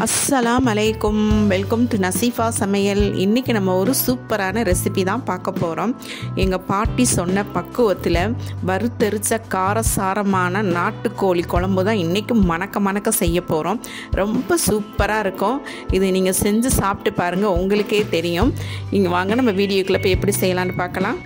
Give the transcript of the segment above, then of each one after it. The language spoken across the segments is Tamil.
அஸ்ஸலாம் அலைக்கும் வெல்கம் டு நசீஃபா சமையல் இன்றைக்கி நம்ம ஒரு சூப்பரான ரெசிபி தான் பார்க்க போகிறோம் எங்கள் பாட்டி சொன்ன பக்குவத்தில் வறுத்தெரிச்ச காரசாரமான நாட்டுக்கோழி குழம்பு தான் இன்றைக்கி மணக்க மணக்க செய்ய போகிறோம் ரொம்ப சூப்பராக இருக்கும் இது நீங்கள் செஞ்சு சாப்பிட்டு பாருங்கள் உங்களுக்கே தெரியும் இங்கே வாங்க நம்ம வீடியோக்குள்ளே போய் எப்படி செய்யலான்னு பார்க்கலாம்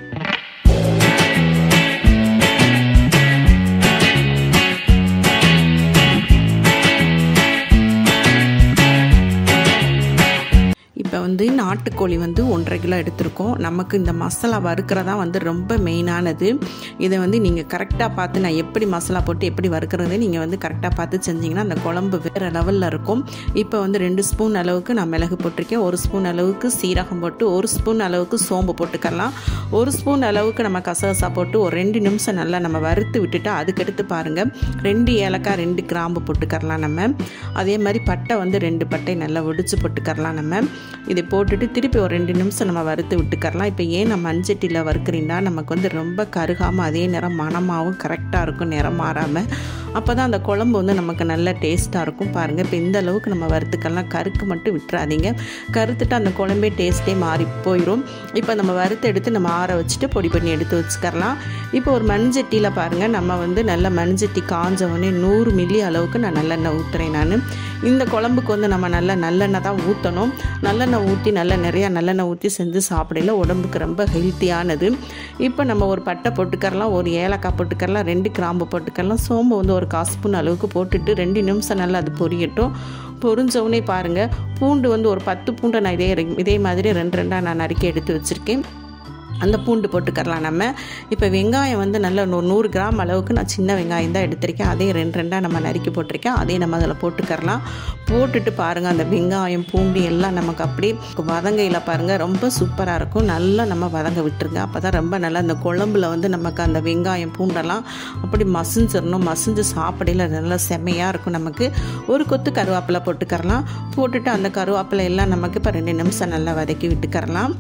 இப்போ வந்து நாட்டுக்கோழி வந்து ஒன்றரை கிலோ எடுத்திருக்கோம் நமக்கு இந்த மசாலா வறுக்கிறதா வந்து ரொம்ப மெயினானது இதை வந்து நீங்கள் கரெக்டாக பார்த்து நான் எப்படி மசாலா போட்டு எப்படி வறுக்கிறது நீங்கள் வந்து கரெக்டாக பார்த்து செஞ்சிங்கன்னா அந்த குழம்பு வேறு லெவலில் இருக்கும் இப்போ வந்து ரெண்டு ஸ்பூன் அளவுக்கு நான் மிளகு போட்டிருக்கேன் ஒரு ஸ்பூன் அளவுக்கு சீரகம் போட்டு ஒரு ஸ்பூன் அளவுக்கு சோம்பு போட்டுக்கலாம் ஒரு ஸ்பூன் அளவுக்கு நம்ம கசகசா போட்டு ஒரு ரெண்டு நிமிஷம் நல்லா நம்ம வறுத்து விட்டுட்டு அதுக்கடுத்து பாருங்கள் ரெண்டு ஏலக்காய் ரெண்டு கிராம்பு போட்டுக்கரலாம் நம்ம அதே மாதிரி பட்டை வந்து ரெண்டு பட்டை நல்லா ஒடிச்சு போட்டுக்கரலாம் நம்ம இதை போட்டுட்டு திருப்பி ஒரு ரெண்டு நிமிஷம் நம்ம வறுத்து விட்டுக்கரலாம் இப்போ ஏன் நம்ம மண்சட்டியில் வறுக்கிறீங்கன்னா நமக்கு வந்து ரொம்ப கருகாமல் அதே நேரம் மணமாகவும் கரெக்டாக இருக்கும் நிறம் மாறாமல் அப்போ தான் அந்த குழம்பு வந்து நமக்கு நல்ல டேஸ்ட்டாக இருக்கும் பாருங்கள் இப்போ இந்த அளவுக்கு நம்ம வறுத்துக்கலாம் கருக்கு மட்டும் விட்டுறாதீங்க கருத்துட்டு அந்த குழம்பே டேஸ்ட்டே மாறி போயிடும் இப்போ நம்ம வறுத்து எடுத்து நம்ம ஆற வச்சுட்டு பொடி பண்ணி எடுத்து வச்சுக்கரலாம் இப்போ ஒரு மண்சட்டியில் பாருங்கள் நம்ம வந்து நல்ல மண்சட்டி காஞ்ச உடனே நூறு மில்லி அளவுக்கு நான் நல்லெண்ணெய் ஊற்றுறேன் நான் இந்த குழம்புக்கு வந்து நம்ம நல்ல நல்லெண்ணெய் தான் ஊற்றணும் நல்லெண்ணெய் ஊற்றி நல்ல நிறையா நல்லெண்ணெய் ஊற்றி செஞ்சு சாப்பிடல உடம்புக்கு ரொம்ப ஹெல்த்தியானது இப்போ நம்ம ஒரு பட்டை போட்டுக்கரலாம் ஒரு ஏலக்காய் போட்டுக்கரலாம் ரெண்டு கிராம்பு போட்டுக்கரலாம் சோம்பு வந்து ஒரு கால் ஸ்பூன் அளவுக்கு போட்டுட்டு ரெண்டு நிமிஷம் நல்லா அது பொரியட்டும் பொரிஞ்சவுனே பாருங்கள் பூண்டு வந்து ஒரு பத்து பூண்டை நான் இதே இதே மாதிரி ரெண்டு ரெண்டாக நான் நறுக்கி எடுத்து வச்சுருக்கேன் அந்த பூண்டு போட்டுக்கரலாம் நம்ம இப்போ வெங்காயம் வந்து நல்ல ஒரு நூறு கிராம் அளவுக்கு நான் சின்ன வெங்காயம் தான் எடுத்திருக்கேன் அதே ரெண்டு ரெண்டாக நம்ம நறுக்கி போட்டிருக்கேன் அதே நம்ம அதில் போட்டுக்கரலாம் போட்டுட்டு பாருங்கள் அந்த வெங்காயம் பூண்டு எல்லாம் நமக்கு அப்படியே வதங்கையில் பாருங்கள் ரொம்ப சூப்பராக இருக்கும் நல்லா நம்ம வதங்க விட்டுருங்க அப்போ தான் ரொம்ப நல்லா அந்த குழம்புல வந்து நமக்கு அந்த வெங்காயம் பூண்டெல்லாம் அப்படி மசிஞ்சிடணும் மசிஞ்சு சாப்பிடையில் நல்லா செம்மையாக இருக்கும் நமக்கு ஒரு கொத்து கருவேப்பிலை போட்டுக்கரலாம் போட்டுட்டு அந்த கருவேப்பிலை எல்லாம் நமக்கு இப்போ ரெண்டு நிமிஷம் நல்லா வதக்கி விட்டுக்கரலாம்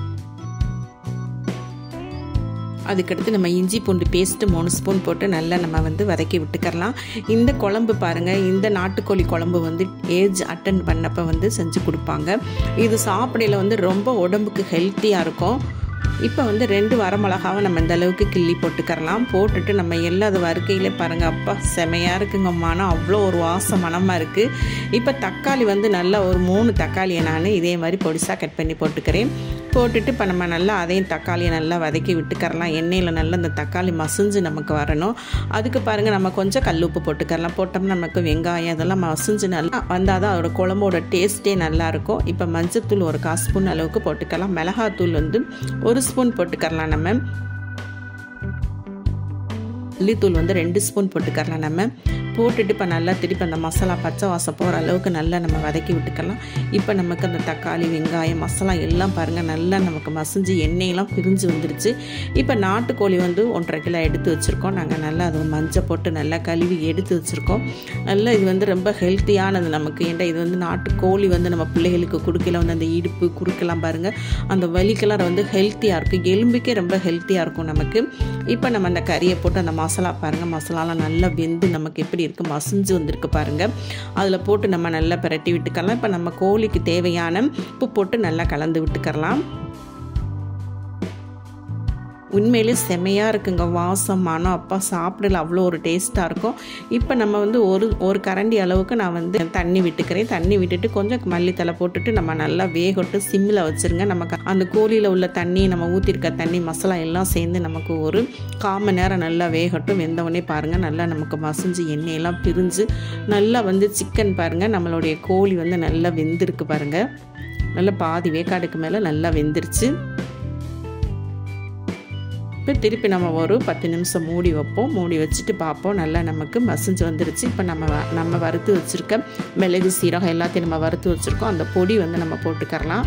அதுக்கடுத்து நம்ம இஞ்சி பூண்டு பேஸ்ட்டு மூணு ஸ்பூன் போட்டு நல்லா நம்ம வந்து வதக்கி விட்டுக்கரலாம் இந்த குழம்பு பாருங்கள் இந்த நாட்டுக்கோழி குழம்பு வந்து ஏஜ் அட்டன் பண்ணப்போ வந்து செஞ்சு கொடுப்பாங்க இது சாப்பிடையில் வந்து ரொம்ப உடம்புக்கு ஹெல்த்தியாக இருக்கும் இப்போ வந்து ரெண்டு வரமிளகாவை நம்ம இந்த அளவுக்கு கிள்ளி போட்டுக்கரலாம் போட்டுட்டு நம்ம எல்லா அது வறுக்கையிலே பாருங்கள் அப்பா செமையாக இருக்குங்க மனம் அவ்வளோ ஒரு வாசம் மனமாக இருக்குது இப்போ தக்காளி வந்து நல்லா ஒரு மூணு தக்காளியை நான் இதே மாதிரி பொடிசாக கட் பண்ணி போட்டுக்கிறேன் போட்டுட்டு இப்போ நம்ம நல்லா அதையும் தக்காளியை நல்லா வதக்கி விட்டுக்கரலாம் எண்ணெயில் நல்லா இந்த தக்காளி மசிஞ்சு நமக்கு வரணும் அதுக்கு பாருங்கள் நம்ம கொஞ்சம் கல் உப்பு போட்டுக்கரலாம் போட்டோம்னா நமக்கு வெங்காயம் அதெல்லாம் மசிஞ்சு நல்லா வந்தால் தான் அதோட குழம்போட டேஸ்ட்டே நல்லாயிருக்கும் இப்போ மஞ்சத்தூள் ஒரு கால் ஸ்பூன் அளவுக்கு போட்டுக்கலாம் மிளகாத்தூள் வந்து ஒரு ஸ்பூன் போட்டுக்கரலாம் நம்ம மல்லித்தூள் வந்து ரெண்டு ஸ்பூன் போட்டுக்கரலாம் நம்ம போட்டுட்டு இப்போ நல்லா திருப்பி அந்த மசாலா பச்சை வாசம் போகிற அளவுக்கு நல்லா நம்ம வதக்கி விட்டுக்கலாம் இப்போ நமக்கு அந்த தக்காளி வெங்காயம் மசாலா எல்லாம் பாருங்கள் நல்லா நமக்கு மசிஞ்சு எண்ணெயெல்லாம் பிரிஞ்சு வந்துருச்சு இப்போ நாட்டுக்கோழி வந்து ஒன்றரை கிலோ எடுத்து வச்சுருக்கோம் நாங்கள் நல்லா அது மஞ்சள் போட்டு நல்லா கழுவி எடுத்து வச்சுருக்கோம் நல்லா இது வந்து ரொம்ப ஹெல்த்தியானது நமக்கு ஏன்டா இது வந்து நாட்டுக்கோழி வந்து நம்ம பிள்ளைகளுக்கு கொடுக்கல வந்து அந்த இடுப்பு குறுக்கெல்லாம் பாருங்கள் அந்த வலிக்கெல்லாம் வந்து ஹெல்த்தியாக இருக்கும் எலும்புக்கே ரொம்ப ஹெல்த்தியாக இருக்கும் நமக்கு இப்போ நம்ம அந்த கறியை போட்டு அந்த மசாலா பாருங்கள் மசாலாலாம் நல்லா வெந்து நமக்கு எப்படி இருக்குது மசிஞ்சு வந்திருக்கு பாருங்கள் அதில் போட்டு நம்ம நல்லா பிரட்டி விட்டுக்கலாம் இப்போ நம்ம கோழிக்கு தேவையான உப்பு போட்டு நல்லா கலந்து விட்டுக்கரலாம் உண்மையிலே செமையாக இருக்குங்க வாசம் மனம் அப்பா சாப்பிடல அவ்வளோ ஒரு டேஸ்ட்டாக இருக்கும் இப்போ நம்ம வந்து ஒரு ஒரு கரண்டி அளவுக்கு நான் வந்து தண்ணி விட்டுக்கிறேன் தண்ணி விட்டுட்டு கொஞ்சம் மல்லித்தலை போட்டுட்டு நம்ம நல்லா வேகட்டு சிம்மில் வச்சுருங்க நமக்கு அந்த கோழியில் உள்ள தண்ணி நம்ம ஊற்றிருக்க தண்ணி மசாலா எல்லாம் சேர்ந்து நமக்கு ஒரு காம நேரம் நல்லா வேகட்டும் வெந்தவொடனே பாருங்கள் நல்லா நமக்கு மசிஞ்சு எண்ணெயெல்லாம் பிரிஞ்சு நல்லா வந்து சிக்கன் பாருங்கள் நம்மளுடைய கோழி வந்து நல்லா வெந்திருக்கு பாருங்கள் நல்லா பாதி வேக்காடுக்கு மேலே நல்லா வெந்துருச்சு இப்போ திருப்பி நம்ம ஒரு பத்து நிமிஷம் மூடி வைப்போம் மூடி வச்சுட்டு பார்ப்போம் நல்லா நமக்கு மசிஞ்சு வந்துருச்சு இப்போ நம்ம நம்ம வறுத்து வச்சுருக்க மிளகு சீரகம் எல்லாத்தையும் நம்ம வறுத்து வச்சுருக்கோம் அந்த பொடி வந்து நம்ம போட்டுக்கரலாம்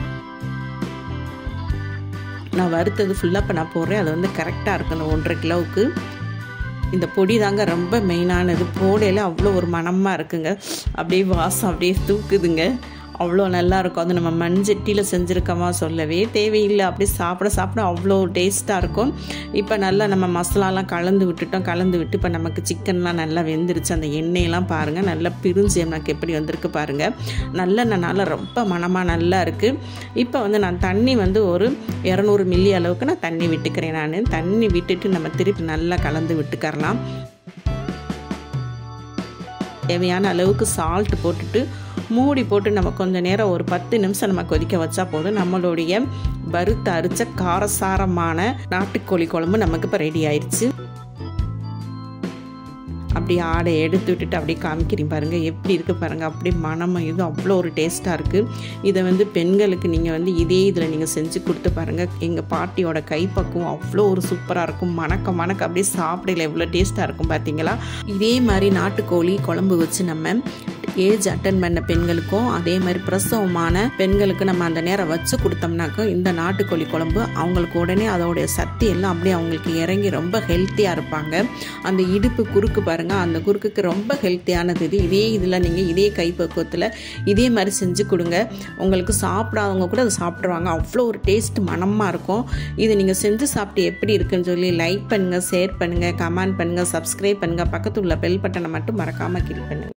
நான் வறுத்தது ஃபுல்லாக இப்போ நான் போடுறேன் அது வந்து கரெக்டாக இருக்கணும் ஒன்றரை கிலோவுக்கு இந்த பொடி தாங்க ரொம்ப மெயினானது போடையில் அவ்வளோ ஒரு மனமாக இருக்குங்க அப்படியே வாசம் அப்படியே தூக்குதுங்க அவ்வளோ நல்லா இருக்கும் அது நம்ம மண்சட்டியில் செஞ்சுருக்கோமா சொல்லவே தேவையில்லை அப்படியே சாப்பிட சாப்பிட அவ்வளோ டேஸ்ட்டாக இருக்கும் இப்போ நல்லா நம்ம மசாலாலாம் கலந்து விட்டுட்டோம் கலந்து விட்டு இப்போ நமக்கு சிக்கன்லாம் நல்லா வெந்துருச்சு அந்த எண்ணெயெல்லாம் பாருங்கள் நல்லா பிரிஞ்சு எனக்கு எப்படி வந்திருக்கு பாருங்கள் நல்லெண்ணெய்னால ரொம்ப மனமாக நல்லா இருக்குது இப்போ வந்து நான் தண்ணி வந்து ஒரு இரநூறு மில்லி அளவுக்கு நான் தண்ணி விட்டுக்கிறேன் நான் தண்ணி விட்டுட்டு நம்ம திருப்பி நல்லா கலந்து விட்டுக்கரலாம் தேவையான அளவுக்கு சால்ட் போட்டுட்டு மூடி போட்டு நம்ம கொஞ்சம் நேரம் ஒரு பத்து நிமிஷம் நம்ம கொதிக்க வச்சா போதும் நம்மளுடைய வறுத்த அரிச்ச காரசாரமான நாட்டுக்கோழி குழம்பு நமக்கு இப்போ ரெடி ஆயிடுச்சு அப்படி ஆடை எடுத்து விட்டுட்டு அப்படியே காமிக்கிறீங்க பாருங்கள் எப்படி இருக்குது பாருங்கள் அப்படியே மனமும் இது அவ்வளோ ஒரு டேஸ்ட்டாக இருக்குது இதை வந்து பெண்களுக்கு நீங்கள் வந்து இதே இதில் நீங்கள் செஞ்சு கொடுத்து பாருங்கள் எங்கள் பாட்டியோட கைப்பக்குவம் அவ்வளோ ஒரு சூப்பராக இருக்கும் மணக்க மணக்க அப்படியே சாப்பிடல எவ்வளோ டேஸ்ட்டாக இருக்கும் பார்த்தீங்களா இதே மாதிரி நாட்டுக்கோழி குழம்பு வச்சு நம்ம ஏஜ் அட்டன் பண்ண பெண்களுக்கும் அதே மாதிரி பிரசவமான பெண்களுக்கு நம்ம அந்த நேரம் வச்சு கொடுத்தோம்னாக்கா இந்த நாட்டுக்கோழி குழம்பு அவங்களுக்கு உடனே அதோடைய சக்தி எல்லாம் அப்படியே அவங்களுக்கு இறங்கி ரொம்ப ஹெல்த்தியாக இருப்பாங்க அந்த இடுப்பு குறுக்கு பாருங்கள் அந்த குறுக்குக்கு ரொம்ப ஹெல்த்தியானது இது இதே இதில் நீங்கள் இதே கைப்பக்குவத்தில் இதே மாதிரி செஞ்சு கொடுங்க உங்களுக்கு சாப்பிடாதவங்க கூட அதை சாப்பிட்ருவாங்க அவ்வளோ ஒரு டேஸ்ட் மனமாக இருக்கும் இது நீங்கள் செஞ்சு சாப்பிட்டு எப்படி இருக்குன்னு சொல்லி லைக் பண்ணுங்கள் ஷேர் பண்ணுங்கள் கமெண்ட் பண்ணுங்கள் சப்ஸ்கிரைப் பண்ணுங்கள் பக்கத்தில் உள்ள பெல் பட்டனை மட்டும் மறக்காமல் கிளிக் பண்ணுங்கள்